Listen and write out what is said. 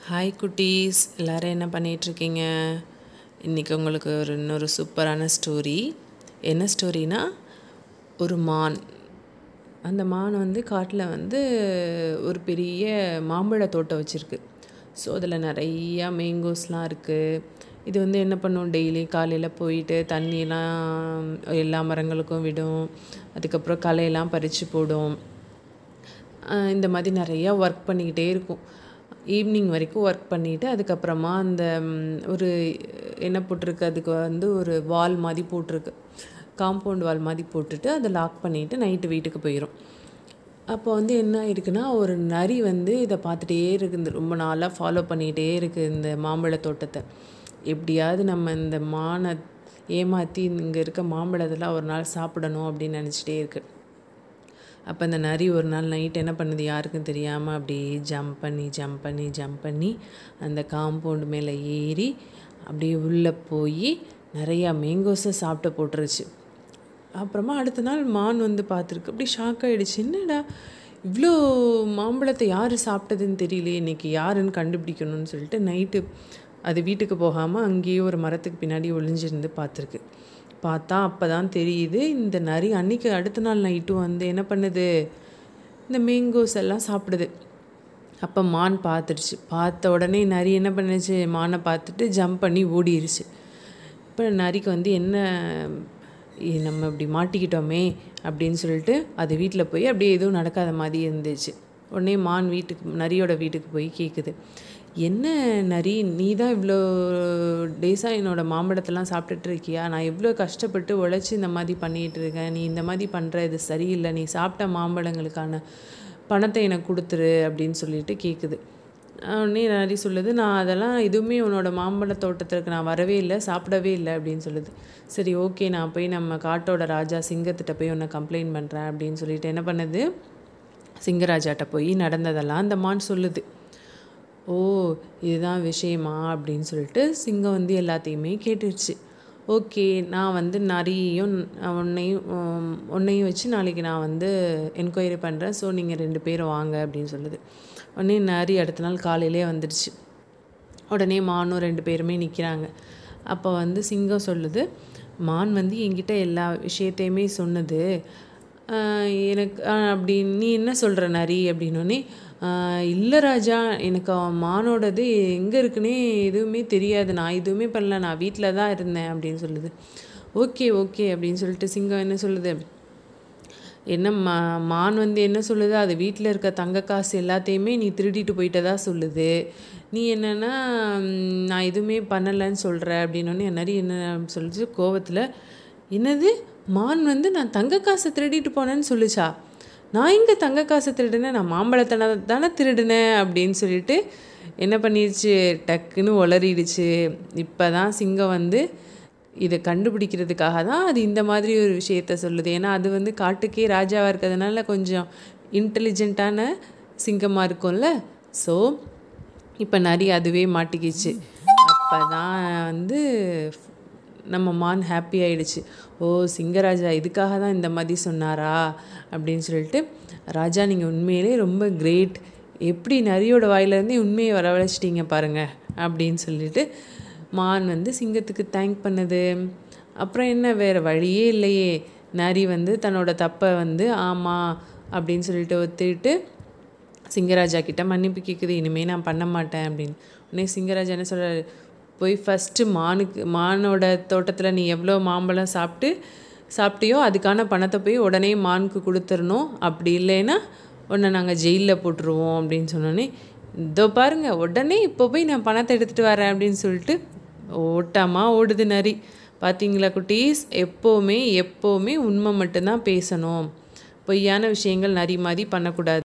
hi குட்டீஸ் எல்லோரும் என்ன பண்ணிகிட்ருக்கீங்க இன்றைக்கி உங்களுக்கு ஒரு இன்னொரு சூப்பரான ஸ்டோரி என்ன ஸ்டோரினா ஒரு மான் அந்த மான் வந்து காட்டில் வந்து ஒரு பெரிய மாம்பழ தோட்டம் வச்சுருக்கு ஸோ அதில் நிறையா மேங்கோஸ்லாம் இருக்குது இது வந்து என்ன பண்ணும் டெய்லி காலையில் போயிட்டு தண்ணியெலாம் எல்லா மரங்களுக்கும் விடும் அதுக்கப்புறம் களையெல்லாம் பறித்து போடும் ஆஹ் இந்த மாதிரி நிறையா ஒர்க் பண்ணிக்கிட்டே இருக்கும் ஈவினிங் வரைக்கும் ஒர்க் பண்ணிவிட்டு அதுக்கப்புறமா அந்த ம், ஒரு என்ன போட்டிருக்கு அதுக்கு வந்து ஒரு வால் மாதிரி போட்டிருக்கு காம்பவுண்ட் வால் மாதிரி போட்டுட்டு அதை லாக் பண்ணிவிட்டு நைட்டு வீட்டுக்கு போயிடும் அப்போ வந்து என்ன ஆயிருக்குன்னா ஒரு நரி வந்து இதை பார்த்துட்டே இருக்குது இந்த ரொம்ப நாளாக ஃபாலோ பண்ணிகிட்டே இருக்குது இந்த மாம்பழ தோட்டத்தை எப்படியாவது நம்ம இந்த மானை ஏமாற்றி இங்கே இருக்க மாம்பழத்தெல்லாம் ஒரு நாள் சாப்பிடணும் அப்படின்னு நினச்சிட்டே இருக்கு அப்போ இந்த நரி ஒரு நாள் நைட் என்ன பண்ணுது யாருக்கும் தெரியாமல் அப்படியே ஜம்ப் பண்ணி ஜம்ப் பண்ணி ஜம்ப் பண்ணி அந்த காம்பவுண்ட் மேலே ஏறி அப்படியே உள்ளே போய் நிறையா மேங்கோஸை சாப்பிட்டு போட்டுருச்சு அப்புறமா அடுத்த நாள் மான் வந்து பார்த்துருக்கு அப்படி ஷாக் ஆகிடுச்சு என்னடா இவ்வளோ மாம்பழத்தை யார் சாப்பிட்டதுன்னு தெரியலையே இன்றைக்கி யாருன்னு கண்டுபிடிக்கணும்னு சொல்லிட்டு நைட்டு அது வீட்டுக்கு போகாமல் அங்கேயே ஒரு மரத்துக்கு பின்னாடி ஒளிஞ்சிருந்து பார்த்துருக்கு பார்த்தா அப்போ தான் தெரியுது இந்த நரி அன்னைக்கு அடுத்த நாள் நைட்டும் வந்து என்ன பண்ணுது இந்த மேங்கோஸ் எல்லாம் சாப்பிடுது அப்போ மான் பார்த்துடுச்சு பார்த்த உடனே நரி என்ன பண்ணுச்சு மானை பார்த்துட்டு ஜம்ப் பண்ணி ஓடிடுச்சு இப்போ நரிக்கு வந்து என்ன இ, நம்ம இப்படி மாட்டிக்கிட்டோமே அப்படின்னு சொல்லிட்டு அது வீட்டில் போய் அப்படியே எதுவும் நடக்காத மாதிரி இருந்துச்சு உடனே மான் வீட்டுக்கு நரியோட வீட்டுக்கு போய் கேட்குது என்ன நரி நீ தான் இவ்வளோ டேஸாக என்னோட மாம்பழத்தெல்லாம் சாப்பிட்டுட்டு இருக்கியா நான் எவ்வளோ கஷ்டப்பட்டு உழைச்சி இந்த மாதிரி பண்ணிகிட்டு இருக்கேன் நீ இந்த மாதிரி பண்ணுற இது சரியில்லை நீ சாப்பிட்ட மாம்பழங்களுக்கான பணத்தை எனக்கு கொடுத்துரு அப்படின்னு சொல்லிட்டு கேட்குது உடனே நரி சொல்லுது நான் அதெல்லாம் எதுவுமே உன்னோட மாம்பழ தோட்டத்திற்கு நான் வரவே இல்லை சாப்பிடவே இல்லை அப்படின்னு சொல்லுது சரி ஓகே நான் போய் நம்ம காட்டோட ராஜா சிங்கத்திட்ட போய் உன்னை கம்ப்ளைண்ட் பண்ணுறேன் அப்படின்னு சொல்லிட்டு என்ன பண்ணுது சிங்கராஜாட்ட போய் நடந்ததெல்லாம் அந்த மான் சொல்லுது ஓ இதுதான் விஷயமா அப்படின்னு சொல்லிட்டு சிங்கம் வந்து எல்லாத்தையுமே கேட்டுருச்சு ஓகே நான் வந்து நரியையும் உன்னையும் உம், உன்னையும் வச்சு நாளைக்கு நான் வந்து என்கொயரி பண்ணுறேன் ஸோ நீங்கள் ரெண்டு பேரும் வாங்க அப்படின்னு சொல்லுது உடனே நரி அடுத்த நாள் காலையிலே வந்துடுச்சு உடனே மானும் ரெண்டு பேருமே நிற்கிறாங்க அப்போ வந்து சிங்கம் சொல்லுது மான் வந்து என்கிட்ட எல்லா விஷயத்தையுமே சொன்னது ஆஹ் எனக்கு ஆஹ் அப்படி நீ என்ன சொல்கிற நரி அப்படின்னோடனே இல்லை ராஜா எனக்கு அவன் மானோடது எங்கே இருக்குன்னே எதுவுமே தெரியாது நான் எதுவுமே பண்ணல நான் வீட்டில் தான் இருந்தேன் அப்படின்னு சொல்லுது ஓகே ஓகே அப்படின்னு சொல்லிட்டு சிங்கம் என்ன சொல்லுது என்ன மா மான் வந்து என்ன சொல்லுது அது வீட்டில் இருக்க தங்க காசு எல்லாத்தையுமே நீ திருடிட்டு போயிட்டதா சொல்லுது நீ என்னன்னா ம், நான் எதுவுமே பண்ணலைன்னு சொல்கிற அப்படின்னோடனே நிறைய என்ன சொல்லுச்சு கோவத்தில் என்னது மான் வந்து நான் தங்க காசை திருடிட்டு போனேன்னு சொல்லுச்சா நான் எங்கே தங்க காசை திருடினேன் நான் மாம்பழத்தை தானே திருடினேன் அப்படின்னு சொல்லிட்டு என்ன பண்ணிடுச்சு டக்குன்னு உளறிடுச்சு இப்போ தான் சிங்கம் வந்து இதை கண்டுபிடிக்கிறதுக்காக தான் அது இந்த மாதிரி ஒரு விஷயத்த சொல்லுது ஏன்னா அது வந்து காட்டுக்கே ராஜாவாக இருக்கிறதுனால கொஞ்சம் இன்டெலிஜென்ட்டான சிங்கமாக இருக்கும்ல ஸோ இப்போ நரி அதுவே மாட்டிக்கிச்சு அப்போ தான் வந்து நம்ம மான் ஹாப்பி ஆயிடுச்சு ஓ சிங்கராஜா இதுக்காக தான் இந்த மாதிரி சொன்னாரா அப்படின்னு சொல்லிட்டு ராஜா நீங்கள் உண்மையிலே ரொம்ப கிரேட் எப்படி நரியோட வாயிலேருந்தே உண்மையை வரவழைச்சிட்டீங்க பாருங்க அப்படின்னு சொல்லிட்டு மான் வந்து சிங்கத்துக்கு தேங்க் பண்ணுது அப்புறம் என்ன வேறு வழியே இல்லையே நரி வந்து தன்னோட தப்பை வந்து ஆமாம் அப்படின்னு சொல்லிட்டு ஒத்துக்கிட்டு சிங்கராஜா கிட்ட மன்னிப்பு கேட்குது இனிமேல் நான் பண்ண மாட்டேன் அப்படின்னு உடனே சிங்கராஜா என்ன சொல்கிறாரு போய் ஃபஸ்ட்டு மானுக்கு மானோட தோட்டத்தில் நீ எவ்வளோ மாம்பழம் சாப்பிட்டு சாப்பிட்டியோ அதுக்கான பணத்தை போய் உடனே மானுக்கு கொடுத்துடணும் அப்படி இல்லைன்னா உன்னை நாங்கள் ஜெயிலில் போட்டுருவோம் அப்படின்னு சொன்னோன்னே இதோ பாருங்க உடனே இப்போ போய் நான் பணத்தை எடுத்துகிட்டு வரேன் அப்படின்னு சொல்லிட்டு ஓட்டமா ஓடுது நரி பார்த்தீங்களா குட்டீஸ் எப்போவுமே எப்போவுமே உண்மை மட்டும்தான் பேசணும் பொய்யான விஷயங்கள் நரி மாதிரி பண்ணக்கூடாது